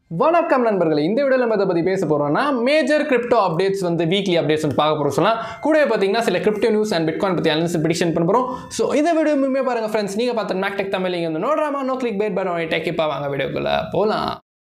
வணக்கம் நண்பர்களே இந்த வீடியோவில் நம்ம இதை பற்றி பேச போகிறோம்னா மேஜர் கிரிப்டோ அப்டேட்ஸ் வந்து வீக்லி அப்டேட்ஸ் வந்து பார்க்க போகிறோம் சொல்லலாம் கூடவே பார்த்தீங்கன்னா சில கிரிப்டோ நியூஸ் அண்ட் பிட்காயின் பற்றி அனலிஸ் ப்ரிடிக்ஷன் பண்ண போகிறோம் ஸோ இந்த வீடியோ முழுமே பாருங்கள் ஃப்ரெண்ட்ஸ் நீங்கள் பார்த்த மேக்டெக் தமிழ் இங்கே வந்து no drama no clickbait but டேக் இப்போ வாங்க வீடியோக்குள்ளே போகலாம்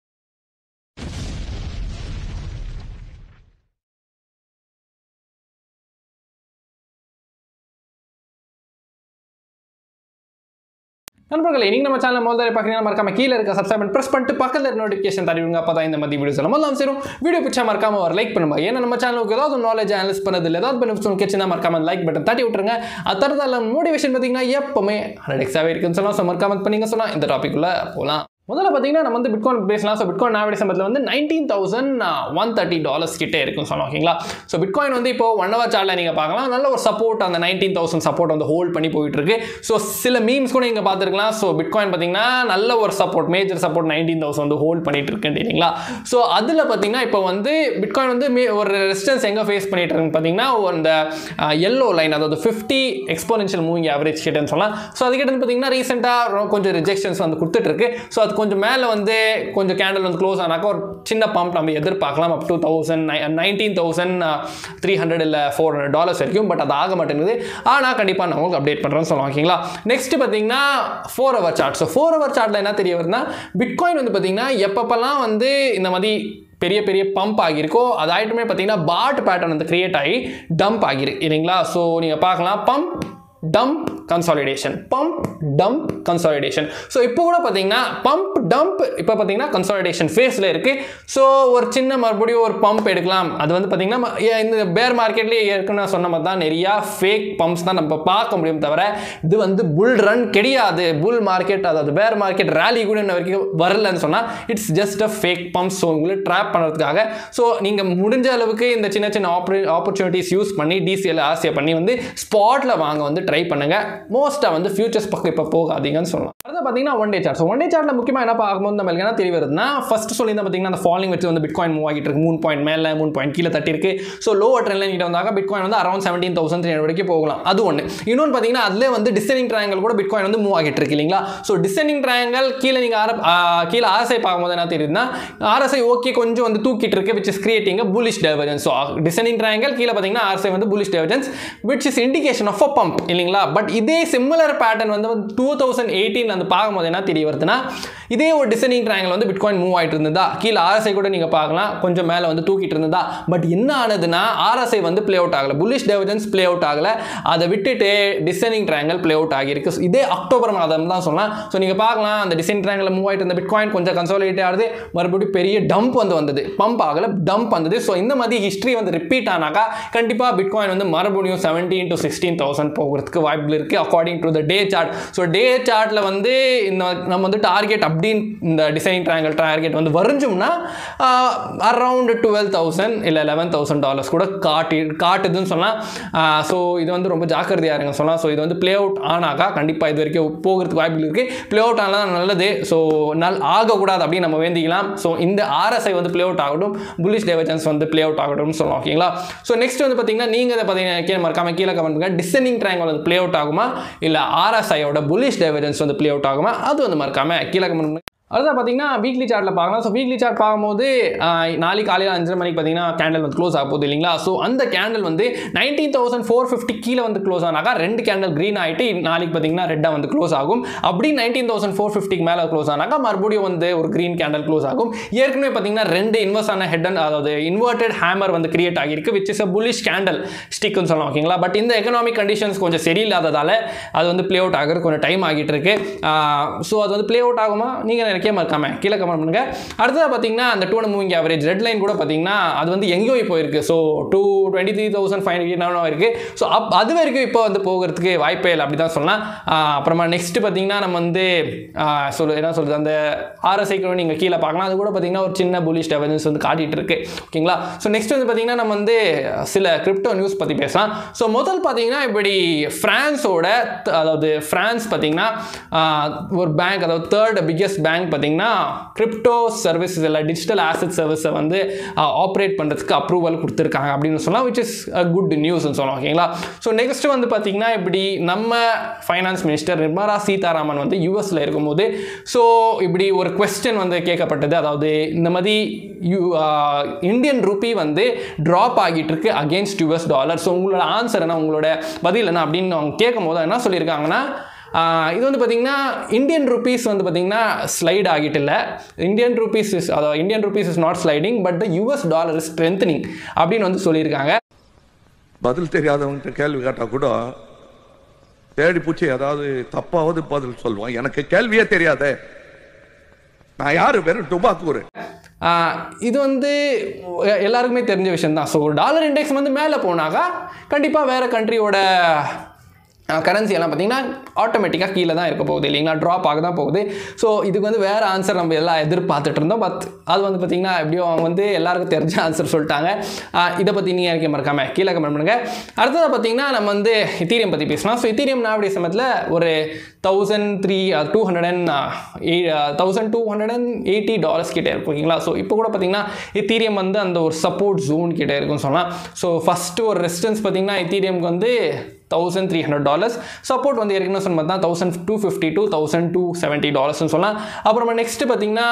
நண்பர்களே நீங்கள் நம்ம சேனல் முதல்ல பார்க்குறீங்கன்னா மறக்காம கீழே இருக்க சப்ஸ்கிரைப் ப்ரெஸ் பண்ணிட்டு பக்கத்தில் நோட்டிஃபிகேஷன் தருவீங்க அப்போ தான் இந்த மாதிரி வீடியோஸ் எல்லாம் முதல்ல சேரும் வீடியோ பிடிச்சா மறக்காம ஒரு லைக் பண்ணுங்க ஏன்னா நம்ம சேனலுக்கு ஏதாவது நாலேஜ் அனலிஸ் பண்ணது இல்லை ஏதாவது பெனிஃபிட்ஸ் உங்களுக்கு கிடச்சுன்னா மறக்காம லைக் பட்டன் தட்டி விட்டுருங்க அது தரதால மோட்டிவேஷன் பார்த்தீங்கன்னா எப்பவுமே ஹண்ட்ரட் எக்ஸாவே இருக்குன்னு சொல்லலாம் ஸோ மறக்காம பண்ணீங்க சொன்னால் இந்த டாப்பிக்குள்ளே போகலாம் முதல்ல பார்த்தீங்கன்னா நம்ம வந்து பிட்காயின் பேசலாம் ஸோ பிட்காயின் ஆவரேஜ் சம்பளத்தில் வந்து nineteen thousand one thirty dollars கிட்டே இருக்குன்னு சொன்னோம் ஓகேங்களா ஸோ பிட்காயின் வந்து இப்போ ஒன் ஹவர் சார்ட்டில் நீங்கள் பார்க்கலாம் நல்ல ஒரு சப்போர்ட் அந்த நைன்டீன் தௌசண்ட் சப்போர்ட் வந்து ஹோல்ட் பண்ணி போயிட்டு இருக்கு ஸோ சில மீம்ஸ் கூட நீங்கள் பார்த்துருக்கலாம் ஸோ பிட்காயின் பார்த்தீங்கன்னா நல்ல ஒரு support major support nineteen thousand வந்து ஹோல்ட் பண்ணிட்டு இருக்குன்னு இல்லைங்களா ஸோ அதில் பார்த்தீங்கன்னா இப்போ வந்து பிட்காயின் வந்து மே- ஒரு ரெசிஸ்டன்ஸ் எங்கே ஃபேஸ் பண்ணிட்டு இருக்குன்னு பார்த்தீங்கன்னா அந்த எல்லோ லைன் அதாவது ஃபிஃப்டி எக்ஸ்போனென்ஷியல் மூவிங் ஆவரேஜ் கிட்டன்னு சொல்லலாம் ஸோ அதுக்கிட்ட வந்து பார்த்தீங்கன்னா ரீசெண்டாக கொஞ்சம் ரிஜெக்ஷன்ஸ் வந்து கொடுத்துட்டு இருக்கு ஸோ அது கொஞ்சம் மேலே வந்து கொஞ்சம் கேண்டில் வந்து க்ளோஸ் ஆனாக்கா ஒரு சின்ன பம்ப் நம்ம எதிர்பார்க்கலாம் up to thousand nineteen thousand three hundred இல்லை ஃபோர் ஹண்ட்ரட் டாலர்ஸ் வரைக்கும் பட் அது ஆக மாட்டேங்குது ஆனால் கண்டிப்பாக நான் உங்களுக்கு அப்டேட் பண்ணுறேன்னு சொல்லுவோம் ஓகேங்களா நெக்ஸ்ட் பார்த்தீங்கன்னா four hour chart so four hour சார்ட்டில் என்ன தெரிய வருதுன்னா பிட்காயின் வந்து பார்த்தீங்கன்னா எப்பப்பெல்லாம் வந்து இந்த மாதிரி பெரிய பெரிய பம்ப் ஆகியிருக்கோ அது ஆகிட்டுமே பார்த்தீங்கன்னா பாட் பேட்டர்ன் வந்து கிரியேட் ஆகி டம்ப் ஆகிருக்கு இல்லைங்களா ஸோ நீங்கள் பார்க்கலாம் pump dump consolidation pump dump consolidation so இப்போ கூட பார்த்தீங்கன்னா பம்ப் டம்ப் இப்போ பார்த்தீங்கன்னா கன்சாலிடேஷன் ஃபேஸில் இருக்குது ஸோ ஒரு சின்ன மறுபடியும் ஒரு பம்ப் எடுக்கலாம் அது வந்து பார்த்தீங்கன்னா ம- ஏ- இந்த பேர் மார்க்கெட்லேயே ஏற்கனவே நான் சொன்ன மாதிரி தான் நிறையா ஃபேக் பம்ப்ஸ் தான் நம்ம பார்க்க முடியும் தவிர இது வந்து புல் ரன் கிடையாது புல் மார்க்கெட் அதாவது பேர் மார்க்கெட் ரேலி கூட இன்ன வரைக்கும் வரலன்னு சொன்னால் it's just a fake pump so உங்களை ட்ராப் பண்ணுறதுக்காக ஸோ நீங்கள் முடிஞ்ச அளவுக்கு இந்த சின்ன சின்ன ஆப்பர் ஆப்பர்ச்சுனிட்டிஸ் யூஸ் பண்ணி டிசிஎல் ஆசையை பண்ணி வந்து ஸ்பாட்டில் வாங்க வந்து ட்ரை பண்ணுங்க மோஸ்ட்டாக வந்து ஃபியூச்சர்ஸ் பக்கம் இப்போ போகாதீங்கன்னு சொல்லலாம் அடுத்து பார்த்தீங்கன்னா one day chart so one day சார்ட்டில் முக்கியமாக என்ன பார்க்கும்போது நம்மளுக்கு என்ன தெரிய வருதுன்னா ஃபர்ஸ்ட் சொல்லியிருந்தா பார்த்தீங்கன்னா அந்த ஃபாலிங் வச்சு வந்து பிட்காயின் மூவ் ஆகிட்டு இருக்கு மூணு பாயிண்ட் மேலே மூணு பாயிண்ட் கீழே தட்டி இருக்கு ஸோ லோவர் ட்ரெண்ட்ல நீங்க வந்தாங்க பிட்காயின் வந்து அரௌண்ட் செவன்டீன் தௌசண்ட் த்ரீ வரைக்கும் போகலாம் அது ஒன்று இன்னொன்று பார்த்தீங்கன்னா அதிலே வந்து டிசைனிங் ட்ரையாங்கல் கூட பிட்காயின் வந்து மூவ் ஆகிட்டு இருக்கு இல்லைங்களா ஸோ டிசைனிங் ட்ரையாங்கல் கீழே நீங்கள் ஆர ஆ, கீழே ஆர்எஸ்ஐ பார்க்கும்போது என்ன தெரியுதுன்னா ஆர்எஸ்ஐ ஓகே கொஞ்சம் வந்து தூக்கிட்டு இருக்கு which is creating bullish divergence so descending triangle கீழே பார்த்தீங்கன்னா ஆர்எஸ்ஐ வந்து bullish divergence which is indication of a bump இல்லைங்களா பட் இதே சிமிலர் பேட்டர்ன் வந்து டூ தௌசண்ட் எயிட்டீன் வந்து பார்க்கும்போது என்ன தெரிய வருதுன்னா இதே ஒரு டிசைனிங் ட்ரையாங்கல் வந்து பிட்காயின் மூவ் ஆயிட்டு இருந்ததா கீழே ஆர்எஸ்ஐ கூட நீங்கள் பார்க்கலாம் கொஞ்சம் மேலே வந்து தூக்கிட்டு இருந்ததா பட் என்ன ஆனதுன்னா ஆர்எஸ்ஐ வந்து ப்ளே அவுட் ஆகல புல்லிஷ் டைவர்ஜன்ஸ் ப்ளே அவுட் ஆகல அதை விட்டுட்டு டிசைனிங் ட்ரையாங்கல் ப்ளே அவுட் ஆகியிருக்கு So, இதே அக்டோபர் மாதம் தான் சொல்லலாம் ஸோ நீங்கள் பார்க்கலாம் அந்த டிசைன் ட்ரையாங்கல் மூவ் ஆயிட்டு இருந்த பிட்காயின் கொஞ்சம் கன்சாலிடேட் ஆகுது மறுபடியும் பெரிய டம்ப் வந்து வந்தது பம்ப் ஆகல டம்ப் வந்தது ஸோ இந்த மாதிரி ஹிஸ்ட்ரி வந்து ரிப்பீட் ஆனாக்கா கண்டிப்பாக பிட்காயின் வந்து மறுபடியும் செவன்டீன் டு சிக்ஸ்டீன் தௌசண்ட் போகிறதுக்கு வாய்ப்பு இருக்குது according to the day chart so day சார்ட்டில் வந்து இந்த நம்ம வந்து டார்கெட் அப்படின்னு இந்த டிசைன் ட்ரையாங்கல் டார்கெட் வந்து வரைஞ்சோம்னா அரவுண்ட் டுவெல் தௌசண்ட் இல்லை லெவன் தௌசண்ட் டாலர்ஸ் கூட காட்டி காட்டுதுன்னு சொல்லலாம் ஸோ இது வந்து ரொம்ப ஜாக்கிரதையாக இருங்க சொல்லலாம் ஸோ இது வந்து ப்ளே அவுட் ஆனாக்கா கண்டிப்பாக இது வரைக்கும் போகிறதுக்கு வாய்ப்புகள் இருக்குது ப்ளே அவுட் ஆனால் நல்லது ஸோ நல் ஆகக்கூடாது அப்படின்னு நம்ம வேண்டிக்கலாம் ஸோ இந்த ஆர்எஸ்ஐ வந்து ப்ளே அவுட் ஆகட்டும் புல்லிஷ் டைவர்ஜன்ஸ் வந்து ப்ளே அவுட் ஆகட்டும்னு சொல்லலாம் ஓகேங்களா ஸோ நெக்ஸ்ட் வந்து பார்த்தீங்கன்னா நீங்கள் இதை பார்த்தீங்கன்னா கீழே மறக்காம கீழே கமெண்ட் பண்ணுங்க டிசைனிங் ட்ரையாங்கல் வந்து ப்ளே அவுட் ஆகுமா இல்லை ஆர்எஸ்ஐயோட புல்லிஷ் டைவர்ஜன்ஸ் வந்து ப்ளே அவுட் ஆகுமா அது வந்து மறக்காம கீழே கமெண்ட் பண்ணுங்க அடுத்தது பார்த்தீங்கன்னா வீக்லி சார்ட்டில் பார்க்கலாம் ஸோ வீக்லி சார்ட் பார்க்கும்போது ஆஹ், நாளைக்கு காலையில் அஞ்சரை மணிக்கு பார்த்தீங்கன்னா கேண்டில் வந்து க்ளோஸ் ஆக போகுது இல்லைங்களா ஸோ அந்த கேண்டில் வந்து நைன்டீன் தௌசண்ட் ஃபோர் ஃபிஃப்டி கீழே வந்து க்ளோஸ் ஆனாக்கா ரெண்டு கேண்டில் க்ரீன் ஆகிட்டு நாளைக்கு பார்த்தீங்கன்னா ரெட்டாக வந்து க்ளோஸ் ஆகும் அப்படி நைன்டீன் தௌசண்ட் ஃபோர் ஃபிஃப்டிக்கு மேலே க்ளோஸ் ஆனாக்கா மறுபடியும் வந்து ஒரு க்ரீன் கேண்டில் க்ளோஸ் ஆகும் ஏற்கனவே பார்த்தீங்கன்னா ரெண்டு இன்வெர்ஸ் ஆன ஹெட் அண்ட் அதாவது இன்வெர்டட் ஹேமர் வந்து கிரியேட் ஆகியிருக்கு which is a bullish candle ஸ்டிக்னு சொல்லலாம் ஓகேங்களா பட் இந்த எக்கனாமிக் கண்டிஷன்ஸ் கொஞ்சம் சரியில்லாததால அது வந்து ப்ளே அவுட் ஆகிறது கொஞ்சம் டைம் ஆகிட்டு இருக்கு ஸோ அது வந்து ப்ளே அவுட் ஆகுமா நீங்கள் நினைக்க மறக்காம கீழே கமெண்ட் பண்ணுங்க அடுத்தது பார்த்தீங்கன்னா அந்த two moving average red line கூட பார்த்தீங்கன்னா அது வந்து எங்கேயோ இப்போ இருக்கு so two twenty three thousand five hundred இருக்கு ஸோ அப் அது வரைக்கும் இப்போ வந்து போகிறதுக்கு வாய்ப்பே இல்லை அப்படி தான் சொல்லலாம் ஆஹ் அப்புறமா நெக்ஸ்ட் பார்த்தீங்கன்னா நம்ம வந்து ஆஹ் சொல்லு என்ன சொல்றது அந்த ஆர்எஸ்ஐக்கு நீங்கள் கீழே பார்க்கலாம் அது கூட பார்த்தீங்கன்னா ஒரு சின்ன புலிஷ் டெவலன்ஸ் வந்து காட்டிட்டு இருக்கு ஓகேங்களா ஸோ நெக்ஸ்ட் வந்து பார்த்தீங்கன்னா நம்ம வந்து சில கிரிப்டோ நியூஸ் பற்றி பேசலாம் ஸோ முதல் பார்த்தீங்கன்னா இப்படி ஃப்ரான்ஸோட த- அதாவது ஃப்ரான்ஸ் பார்த்தீங்கன்னா ஆஹ், ஒரு பேங்க் அதாவது தேர்ட் பிக்கெஸ்ட் பேங்க் பார்த்தீங்கன்னா கிரிப்டோ சர்வீசஸ் இல்லை டிஜிட்டல் ஆசட் சர்வீஸை வந்து ஆப்ரேட் பண்ணுறதுக்கு அப்ரூவல் கொடுத்துருக்காங்க அப்படின்னு சொல்லலாம் விச் இஸ் அ குட் நியூஸ்னு சொல்லலாம் ஓகேங்களா ஸோ நெக்ஸ்ட் வந்து பார்த்தீங்கன்னா இப்படி நம்ம ஃபைனான்ஸ் மினிஸ்டர் நிர்மலா சீதாராமன் வந்து யூஎஸில் இருக்கும்போது ஸோ இப்படி ஒரு கொஸ்டின் வந்து கேட்கப்பட்டது அதாவது இந்த மாதிரி யூ இந்தியன் ரூபி வந்து ட்ராப் ஆகிட்டு இருக்கு அகேன்ஸ்ட் யூஎஸ் டாலர் ஸோ உங்களோட ஆன்சர் என்ன உங்களோட பதில் என்ன அப்படின்னு அவங்க கேட்கும் போது என்ன சொல்லியிருக்காங்கன்னா ஆஹ் இது வந்து பார்த்தீங்கன்னா இந்தியன் ருபீஸ் வந்து பார்த்தீங்கன்னா ஸ்லைட் ஆகிட்டு இல்லை இந்தியன் ருபீஸ் இஸ் அதாவது Indian rupees is not sliding but the US dollar is strengthening அப்படின்னு வந்து சொல்லியிருக்காங்க பதில் தெரியாதவன்கிட்ட கேள்வி கேட்டா கூட தேடி பூச்சி ஏதாவது தப்பாவது பதில் சொல்லுவான் எனக்கு கேள்வியே தெரியாதே நான் யாரு வெறும் டுபாக்கூர் ஆஹ் இது வந்து எ- எல்லாருக்குமே தெரிஞ்ச விஷயம் தான் ஸோ டாலர் இண்டெக்ஸ் வந்து மேலே போனாக்கா கண்டிப்பாக வேறு கண்ட்ரியோட கரன்சி எல்லாம் பார்த்தீங்கன்னா ஆட்டோமேட்டிக்காக கீழே தான் இருக்க போகுது இல்லைங்களா ட்ராப் ஆக தான் போகுது ஸோ இதுக்கு வந்து வேறு ஆன்சர் நம்ம எல்லாம் எதிர்பார்த்துட்டு இருந்தோம் பட் அது வந்து பார்த்திங்கன்னா எப்படியோ அவங்க வந்து எல்லாருக்கும் தெரிஞ்ச ஆன்சர் சொல்லிட்டாங்க ஆஹ் இதை பற்றி நீங்கள் எனக்கு மறக்காம கீழே கமெண்ட் பண்ணுங்கள் அடுத்ததாக பார்த்தீங்கன்னா நம்ம வந்து இத்தீரியம் பற்றி பேசலாம் ஸோ இத்தீரியம் நாவடைய சமயத்தில் ஒரு thousand three two hundred and thousand two hundred and eighty dollars கிட்டே இருக்கும் ஓகேங்களா ஸோ இப்போ கூட பார்த்தீங்கன்னா இத்தீரியம் வந்து அந்த ஒரு சப்போர்ட் ஜோன் கிட்டே இருக்கும்னு சொல்லலாம் ஸோ ஃபஸ்ட்டு ஒரு ரெசிஸ்டன்ஸ் பார்த்தீங்கன்னா இத்தீரியம்க்கு வந்து thousand three hundred dollars support வந்து ஏற்கனவே சொன்ன தான் thousand two fifty two thousand two seventy டாலர்ஸ்னு சொல்லலாம் அப்புறமா நெக்ஸ்ட்டு பார்த்தீங்கன்னா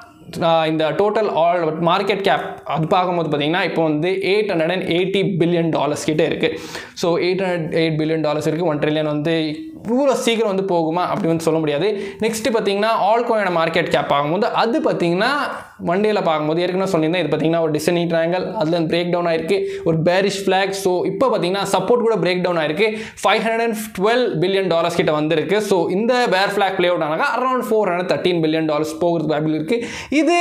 ஆஹ் இந்த டோட்டல் ஆல் மார்க்கெட் கேப் அது பார்க்கும்போது பார்த்தீங்கன்னா இப்போ வந்து eight hundred and eighty billion dollars கிட்டே இருக்குது so eight hundred eight billion dollars இருக்குது ஒன் ட்ரில்லியன் வந்து இவ்வளோ சீக்கிரம் வந்து போகுமா அப்படி வந்து சொல்ல முடியாது நெக்ஸ்ட்டு பார்த்தீங்கன்னா ஆல் கோயோட மார்க்கெட் கேப் ஆகும்போது அது பார்த்தீங்கன்னா மண்டேல பார்க்கும்போது ஏற்கனவே சொல்லியிருந்தேன் இது பார்த்தீங்கன்னா ஒரு டிசனி ட்ரையாங்கல் அதில் பிரேக் டவுன் ஆயிருக்கு ஒரு பேரிஷ் ஃபிளாக் ஸோ இப்போ பார்த்தீங்கன்னா சப்போர்ட் கூட பிரேக் டவுன் ஆயிருக்கு five hundred and twelve billion dollars கிட்ட வந்திருக்கு ஸோ இந்த பேர் ஃபிளாக் ப்ளே அவுட் ஆனாக்கா around four hundred thirteen billion dollars போகிறதுக்கு வாய்ப்பு இருக்குது இது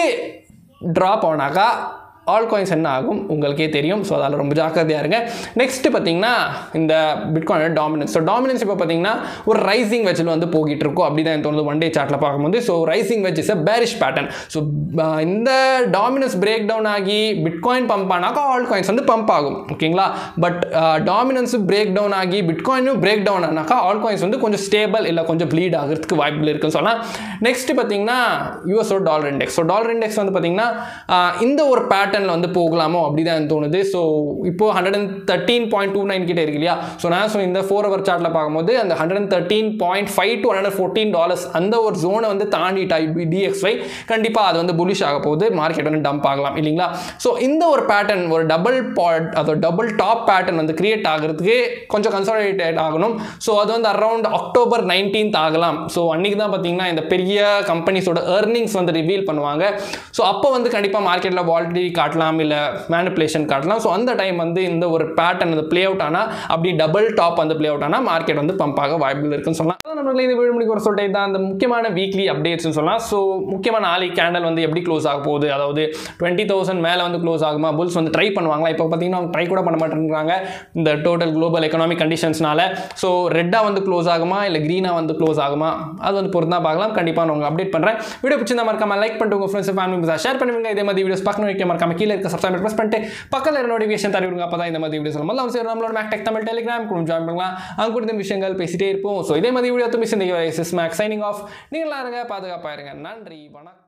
ட்ராப் ஆனாக்கா ஆல் காயின்ஸ் என்ன ஆகும் உங்களுக்கே தெரியும் ஸோ அதில் ரொம்ப ஜாக்கிரதையாக இருங்க நெக்ஸ்ட் பார்த்தீங்கன்னா இந்த பிட்காயினோட டாமினன்ஸ் ஸோ டாமினன்ஸ் இப்போ பார்த்தீங்கன்னா ஒரு ரைசிங் வெச்சில் வந்து போகிட்டு இருக்கும் அப்படி தான் தோணுது ஒன் டே சார்ட்டில் பார்க்கும்போது so rising which is a bearish pattern so இந்த டாமினன்ஸ் பிரேக் டவுன் ஆகி பிட்காயின் பம்ப் ஆனாக்கா ஆல் காயின்ஸ் வந்து பம்ப் ஆகும் ஓகேங்களா பட் டாமினன்ஸ் பிரேக் டவுன் ஆகி பிட்காயினும் பிரேக் டவுன் ஆனாக்கா ஆல் காயின்ஸ் வந்து கொஞ்சம் ஸ்டேபிள் இல்லை கொஞ்சம் ப்ளீட் ஆகிறதுக்கு வாய்ப்பு இருக்குன்னு சொல்லலாம் நெக்ஸ்ட் பார்த்தீங்கன்னா USO dollar index so dollar index வந்து பார்த்தீங்கன்னா ஆஹ் இந்த ஒரு பேட்டர்னில் வந்து போகலாமோ அப்படி தான் தோணுது ஸோ இப்போ hundred and thirteen point two nine கிட்ட இருக்கு இல்லையா ஸோ நான் ஸோ இந்த ஃபோர் ஹவர் சார்ட்டில் பார்க்கும்போது அந்த hundred and thirteen point five to hundred fourteen dollars அந்த ஒரு ஜோனை வந்து தாண்டிட்டா டிஎக்ஸ்ஐ கண்டிப்பாக அது வந்து புலிஷ் ஆக போகுது மார்க்கெட் வந்து டம்ப் ஆகலாம் இல்லைங்களா ஸோ இந்த ஒரு பேட்டர்ன் ஒரு டபுள் பாட் அது டபுள் டாப் பேட்டர்ன் வந்து கிரியேட் ஆகிறதுக்கு கொஞ்சம் கன்சாலிடேட் ஆகணும் ஸோ அது வந்து அரௌண்ட் அக்டோபர் நைன்டீன்த் ஆகலாம் ஸோ அன்றைக்கி தான் பார்த்தீங்கன்னா இந்த பெரிய கம்பெனிஸோட ஏர்னிங்ஸ் வந்து ரிவீல் பண்ணுவாங்க ஸோ அப்போ வந்து கண்டிப்பாக மார்க்கெட்டில் வால்டிட்டி காட்டலாம் இல்லை மேனிப்புலேஷன் காட்டலாம் ஸோ அந்த டைம் வந்து இந்த ஒரு பேட்டர்ன் வந்து ப்ளே அவுட் ஆனால் அப்படி டபுள் டாப் வந்து ப்ளே அவுட் ஆனால் மார்க்கெட் வந்து பம்ப் ஆக வாய்ப்புகள் இருக்குன்னு சொல்லலாம் அதான் நம்மளுக்கு இந்த வீடு முடிக்க ஒரு சொல்லிட்டு தான் அந்த முக்கியமான வீக்லி அப்டேட்ஸ்னு சொல்லலாம் ஸோ முக்கியமான நாளைக்கு கேண்டல் வந்து எப்படி க்ளோஸ் ஆக போகுது அதாவது டுவெண்ட்டி தௌசண்ட் மேலே வந்து க்ளோஸ் ஆகுமா புல்ஸ் வந்து ட்ரை பண்ணுவாங்களா இப்போ பார்த்தீங்கன்னா அவங்க ட்ரை கூட பண்ண மாட்டேங்கிறாங்க இந்த டோட்டல் குளோபல் எக்கனாமிக் கண்டிஷன்ஸ்னால ஸோ ரெட்டாக வந்து க்ளோஸ் ஆகுமா இல்லை க்ரீனாக வந்து க்ளோஸ் ஆகுமா அது வந்து பொறுத்து தான் பார்க்கலாம் கண்டிப்பாக நான் உங்களுக்கு அப்டேட் பண்ணுறேன் வீடியோ பிடிச்சிருந்தா மறக்காம லைக் பண்ணிட்டு உங்கள் ஃப்ரெண்ட்ஸ் ஃபேமிலி ஷேர் பண்ணுவீங்க இதே மாதிரி வீடியோஸ் பார்க்கணும் வைக்க மறக்காம கீழே இருக்க சப்ஸ்கிரைப் ப்ரெஸ் பண்ணிட்டு பக்கத்தில் நோட்டிஃபிகேஷன் தருவீங்க அப்போ தான் இந்த மாதிரி வீடியோஸ் நம்ம எல்லாம் சரி நம்மளோட மேக்டெக் தமிழ் டெலிகிராம் கூட ஜாயின் பண்ணலாம் அங்கே கூட இந்த விஷயங்கள் பேசிட்டே இருப்போம் ஸோ இதே மாதிரி வீடியோ தும்பி சிந்திக்க மேக் சைனிங் ஆஃப் நீங்களாம் இருங்க பாதுகாப்பாக இருங்க நன்றி வணக்கம்